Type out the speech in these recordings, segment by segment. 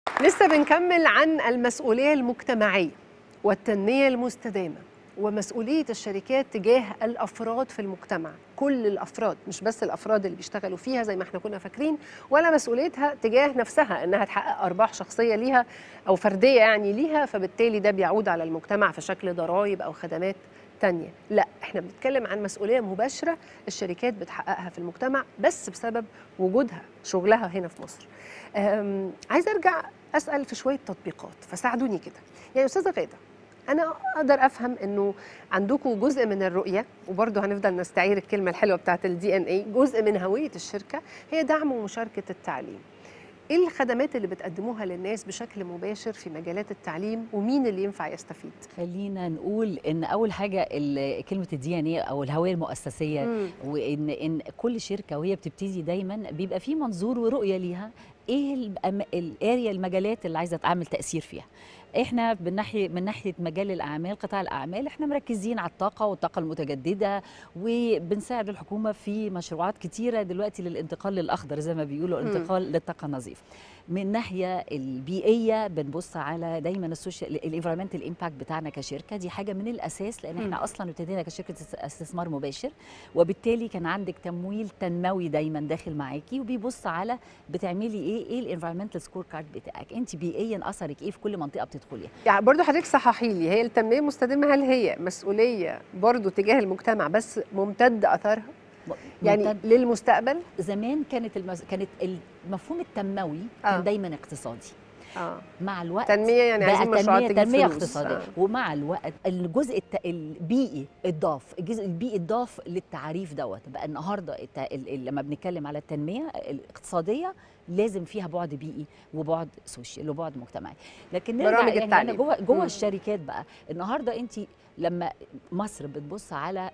لسه بنكمل عن المسؤولية المجتمعية والتنمية المستدامة ومسؤولية الشركات تجاه الأفراد في المجتمع كل الأفراد مش بس الأفراد اللي بيشتغلوا فيها زي ما احنا كنا فاكرين ولا مسؤوليتها تجاه نفسها إنها تحقق أرباح شخصية ليها أو فردية يعني ليها فبالتالي ده بيعود على المجتمع في شكل ضرائب أو خدمات تانية لا احنا بنتكلم عن مسؤولية مباشرة الشركات بتحققها في المجتمع بس بسبب وجودها شغلها هنا في مصر أم، عايزة أرجع أسأل في شوية تطبيقات فساعدوني كده يعني أستاذة غادة أنا أقدر أفهم إنه عندكم جزء من الرؤية وبرضه هنفضل نستعير الكلمة الحلوة بتاعت الدي ان اي جزء من هوية الشركة هي دعم ومشاركة التعليم ايه الخدمات اللي بتقدموها للناس بشكل مباشر في مجالات التعليم ومين اللي ينفع يستفيد خلينا نقول ان اول حاجه ال- كلمه الدي ان اي او الهويه المؤسسيه مم. وان ان كل شركه وهي بتبتدي دايما بيبقى في منظور ورؤيه ليها ايه الأم- الاريا المجالات اللي عايزه تعمل تاثير فيها احنا من ناحيه من ناحيه مجال الاعمال قطاع الاعمال احنا مركزين على الطاقه والطاقه المتجدده وبنساعد الحكومه في مشروعات كتيره دلوقتي للانتقال للاخضر زي ما بيقولوا مم. الانتقال للطاقه النظيفه من ناحيه البيئيه بنبص على دايما السوشيال الانفيرمنتال امباكت بتاعنا كشركه دي حاجه من الاساس لان مم. احنا اصلا ابتدينا كشركه است- استثمار مباشر وبالتالي كان عندك تمويل تنموي دايما داخل معاكي وبيبص على بتعملي ايه ايه الانفيرمنتال سكور كارد بتاعك انت بيئيا اثرك ايه في كل منطقه بتدخليها يعني برضه حضرتك صححي لي هي التنمية المستدامة هل هي مسؤولية برضه تجاه المجتمع بس ممتد أثرها يعني ممتد- للمستقبل زمان كانت المز... كانت المفهوم التنموي آه. كان دايما اقتصادي اه مع الوقت تنمية يعني بقى عايزين مشروعات تنمية تجيب تنمية فلوس. اقتصادية آه. ومع الوقت الجزء الت... البيئي اتضاف الجزء البيئي اتضاف للتعريف دوت بقى النهارده الت... ال... ال- لما بنتكلم على التنمية الاقتصادية لازم فيها بعد بيئي وبعد سوشيال وبعد مجتمعي لكن نرجع برامج يعني التعليم. أنا جوه جوه مم. الشركات بقى النهارده انت لما مصر بتبص على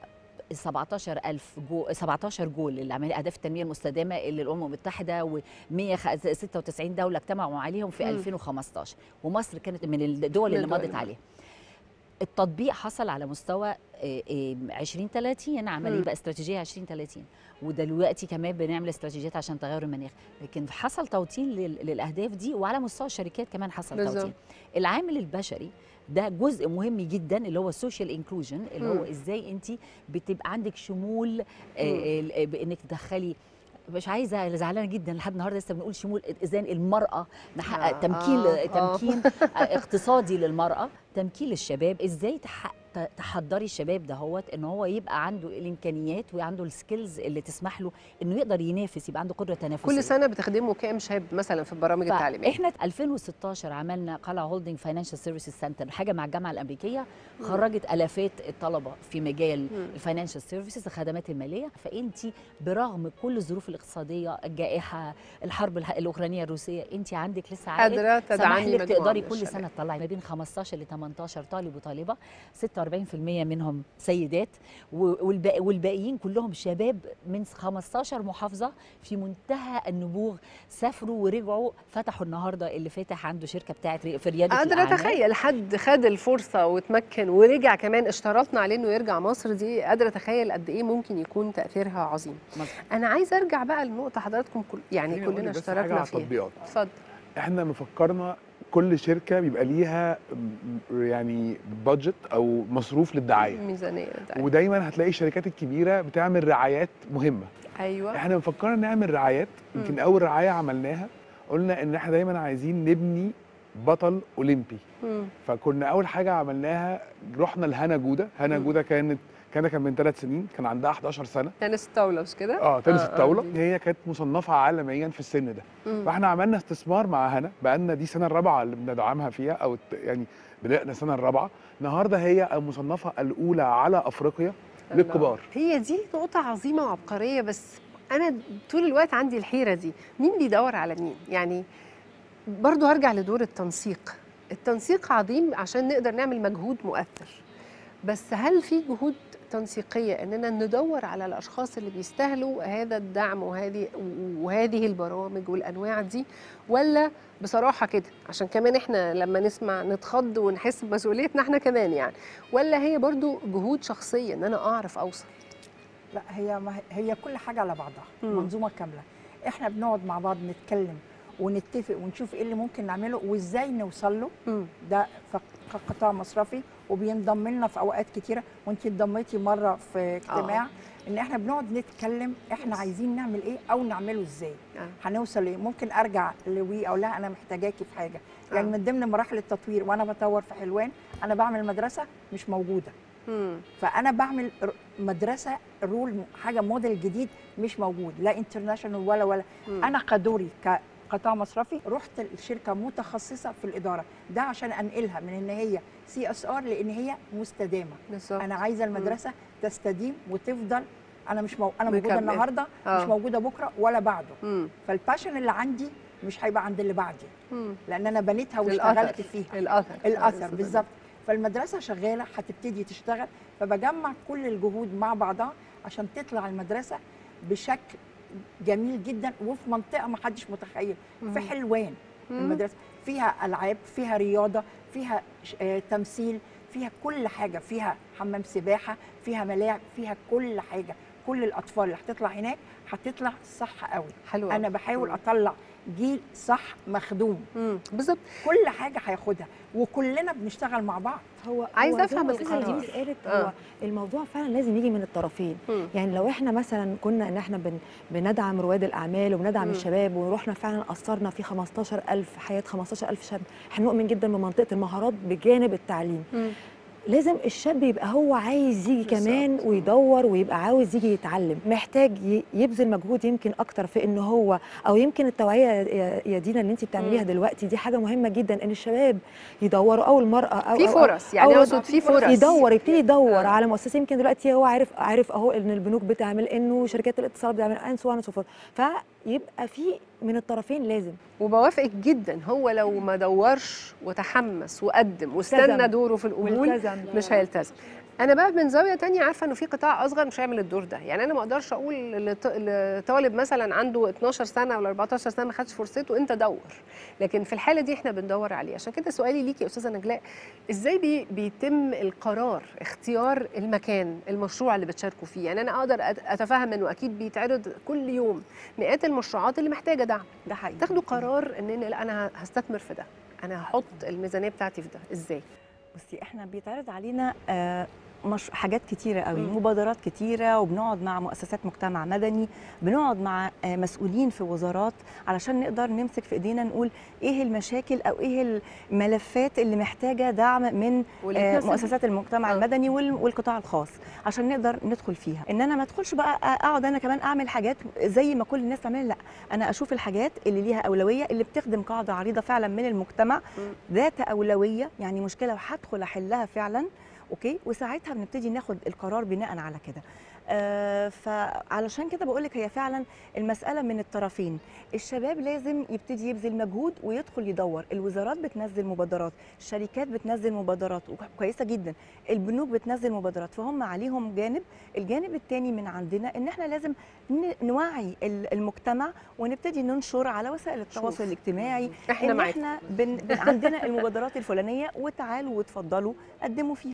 17000 جو 17 جول اللي عمليه اهداف التنميه المستدامه اللي الامم المتحده و 196 دوله اجتمعوا عليهم في مم. 2015 ومصر كانت من الدول من اللي الدول مضت اللي عليها التطبيق حصل على مستوى آه، آه، 2030 عمليه مم. بقى استراتيجيه 2030 ودلوقتي كمان بنعمل استراتيجيات عشان تغير المناخ لكن حصل توطين لل- للاهداف دي وعلى مستوى الشركات كمان حصل بالظبط. توطين العامل البشري ده جزء مهم جدا اللي هو السوشيال انكلوجن اللي مم. هو ازاي انت بتبقى عندك شمول آه، آه، بانك تدخلي مش عايزه زعلانه جدا لحد النهارده لسه بنقول شمول ازاي المراه نحقق آه، تمكين آه، آه. تمكين اقتصادي للمراه تمكين للشباب ازاي تح- ت- تحضري الشباب دهوت ان هو يبقى عنده الامكانيات وعنده السكيلز اللي تسمح له انه يقدر ينافس يبقى عنده قدره تنافسيه كل سنة بتخدموا كام شاب مثلا في البرامج التعليمية احنا 2016 عملنا قلعه هولدنج فاينانشال سيرفيسز سنتر حاجه مع الجامعه الامريكيه خرجت الافات الطلبه في مجال مم. الفاينانشال سيرفيسز الخدمات الماليه فانت برغم كل الظروف الاقتصاديه الجائحه الحرب الح- الاوكرانيه الروسيه انت عندك لسه عائد قادرة سمح تدعمي لك مجموعة تقدري من كل الشباب. سنه تطلعي ما بين 15 ل 18 طالب وطالبه 46% منهم سيدات و- والباقي والباقيين كلهم شباب من 15 محافظه في منتهى النبوغ سافروا ورجعوا فتحوا النهارده اللي فاتح عنده شركه بتاعت ري- في رياده قادرة الأعمال. أتخيل حد خد الفرصة وتمكن ورجع كمان اشترطنا عليه إنه يرجع مصر دي قادرة أتخيل قد إيه ممكن يكون تأثيرها عظيم. مظبوط. أنا عايزة أرجع بقى لنقطة حضراتكم كل يعني خليني أقول كلنا لك بس حاجة اشتركنا على فيها. التطبيقات. اتفضل. احنا مفكرنا كل شركه بيبقى ليها م- يعني بادجت او مصروف للدعايه ميزانية ده. ودايما هتلاقي الشركات الكبيره بتعمل رعايات مهمه أيوه احنا مفكرنا نعمل رعايات يمكن مم. اول رعايه عملناها قلنا ان احنا دايما عايزين نبني بطل اولمبي مم. فكنا اول حاجه عملناها رحنا لهنا جوده هنا مم. جوده كانت كان كان من ثلاث سنين كان عندها 11 سنه تنس الطاولة مش كده؟ اه تنس آه، آه، الطاوله دي. هي كانت مصنفه عالميا في السن ده مم. فاحنا عملنا استثمار مع هنا بقالنا دي السنه الرابعه اللي بندعمها فيها او الت- يعني بدانا السنه الرابعه النهارده هي المصنفه الاولى على افريقيا للكبار هي دي نقطة عظيمة وعبقرية بس أنا طول الوقت عندي الحيرة دي مين بيدور على مين يعني برضو هرجع لدور التنسيق التنسيق عظيم عشان نقدر نعمل مجهود مؤثر بس هل في جهود تنسيقية إننا ندور على الأشخاص اللي بيستاهلوا هذا الدعم وهذه وهذه البرامج والأنواع دي ولا بصراحة كده عشان كمان إحنا لما نسمع نتخض ونحس بمسؤوليتنا إحنا كمان يعني ولا هي برضو جهود شخصية إن أنا أعرف أوصل لا هي ما هي كل حاجه على بعضها مم. منظومه كامله احنا بنقعد مع بعض نتكلم ونتفق ونشوف ايه اللي ممكن نعمله وازاي نوصل له مم. ده ف- كقطاع مصرفي وبينضم لنا في اوقات كتيره وانت انضميتي مره في اجتماع ان احنا بنقعد نتكلم احنا عايزين نعمل ايه او نعمله ازاي آه. هنوصل ايه ممكن ارجع لوي او لا انا محتاجاكي في حاجه يعني آه. من ضمن مراحل التطوير وانا بطور في حلوان انا بعمل مدرسه مش موجوده مم. فانا بعمل ر- مدرسه رول حاجه موديل جديد مش موجود لا انترناشونال ولا ولا مم. انا كدوري كقطاع مصرفي رحت الشركه متخصصه في الاداره ده عشان انقلها من ان هي سي اس ار لان هي مستدامه بالظبط انا عايزه المدرسه تستديم وتفضل انا مش مو... انا موجوده مكمل. النهارده آه. مش موجوده بكره ولا بعده مم. فالباشن اللي عندي مش هيبقى عند اللي بعدي مم. لان انا بنيتها الأثر. واشتغلت فيها الاثر الاثر بالظبط فالمدرسه شغاله هتبتدي تشتغل فبجمع كل الجهود مع بعضها عشان تطلع المدرسه بشكل جميل جدا وفي منطقه ما حدش متخيل في حلوان مم. المدرسه فيها العاب فيها رياضه فيها ش- آه، تمثيل فيها كل حاجه فيها حمام سباحه فيها ملاعب فيها كل حاجه كل الاطفال اللي هتطلع هناك هتطلع صح قوي حلو انا بحاول اطلع جيل صح مخدوم مم. بالظبط كل حاجه هياخدها وكلنا بنشتغل مع بعض هو عايزة هو أفهم زي ما أستاذة القرار. جيمس قالت آه. هو الموضوع فعلا لازم يجي من الطرفين مم. يعني لو احنا مثلا كنا ان احنا بن بندعم رواد الاعمال وبندعم مم. الشباب ورحنا فعلا اثرنا في 15000 حياه 15000 شاب احنا نؤمن جدا بمنطقه المهارات بجانب التعليم مم. لازم الشاب يبقى هو عايز يجي بالظبط. كمان ويدور ويبقى عاوز يجي يتعلم محتاج ي- يبذل مجهود يمكن اكتر في ان هو او يمكن التوعيه يا- يا دينا اللي انت بتعمليها مم. دلوقتي دي حاجه مهمه جدا ان الشباب يدوروا او المراه او في أو- فرص يعني أو اقصد في فرص يدور يبتدي يدور آه. على مؤسسه يمكن دلوقتي هو عارف عارف اهو ان البنوك بتعمل انه شركات الاتصالات بتعمل ان سو سو فورث فيبقى في من الطرفين لازم وبوافقك جدا هو لو ما دورش وتحمس وقدم واستنى والتزم. دوره في القبول والتزم. مش هيلتزم انا بقى من زاويه تانية عارفه انه في قطاع اصغر مش هيعمل الدور ده يعني انا ما اقدرش اقول لط- لطالب مثلا عنده 12 سنه ولا 14 سنه ما خدش فرصته انت دور لكن في الحاله دي احنا بندور عليه عشان كده سؤالي ليكي يا استاذه نجلاء ازاي بي بيتم القرار اختيار المكان المشروع اللي بتشاركوا فيه يعني انا اقدر أت- اتفهم انه اكيد بيتعرض كل يوم مئات المشروعات اللي محتاجه دعم ده حقيقي تاخدوا قرار ان أنا- لا انا هستثمر في ده انا هحط الميزانيه بتاعتي في ده ازاي بصي احنا بيتعرض علينا آه، مش حاجات كتيرة قوي مم. مبادرات كتيرة وبنقعد مع مؤسسات مجتمع مدني بنقعد مع آه، مسؤولين في وزارات علشان نقدر نمسك في ايدينا نقول ايه المشاكل او ايه الملفات اللي محتاجة دعم من واللي آه، تناسب- مؤسسات المجتمع آه. المدني وال- والقطاع الخاص عشان نقدر ندخل فيها ان انا ما ادخلش بقى اقعد انا كمان اعمل حاجات زي ما كل الناس بتعمل لا انا اشوف الحاجات اللي ليها اولويه اللي بتخدم قاعده عريضه فعلا من المجتمع ذات اولويه يعني مشكله وهدخل احلها فعلا اوكي وساعتها بنبتدي ناخد القرار بناء على كده آه فعلشان كده بقول لك هي فعلا المساله من الطرفين الشباب لازم يبتدي يبذل مجهود ويدخل يدور الوزارات بتنزل مبادرات الشركات بتنزل مبادرات كويسه جدا البنوك بتنزل مبادرات فهم عليهم جانب الجانب الثاني من عندنا ان احنا لازم ن- نوعي ال- المجتمع ونبتدي ننشر على وسائل التواصل شوف. الاجتماعي احنا ان معاكم احنا بن... بن... عندنا المبادرات الفلانيه وتعالوا وتفضلوا قدموا فيها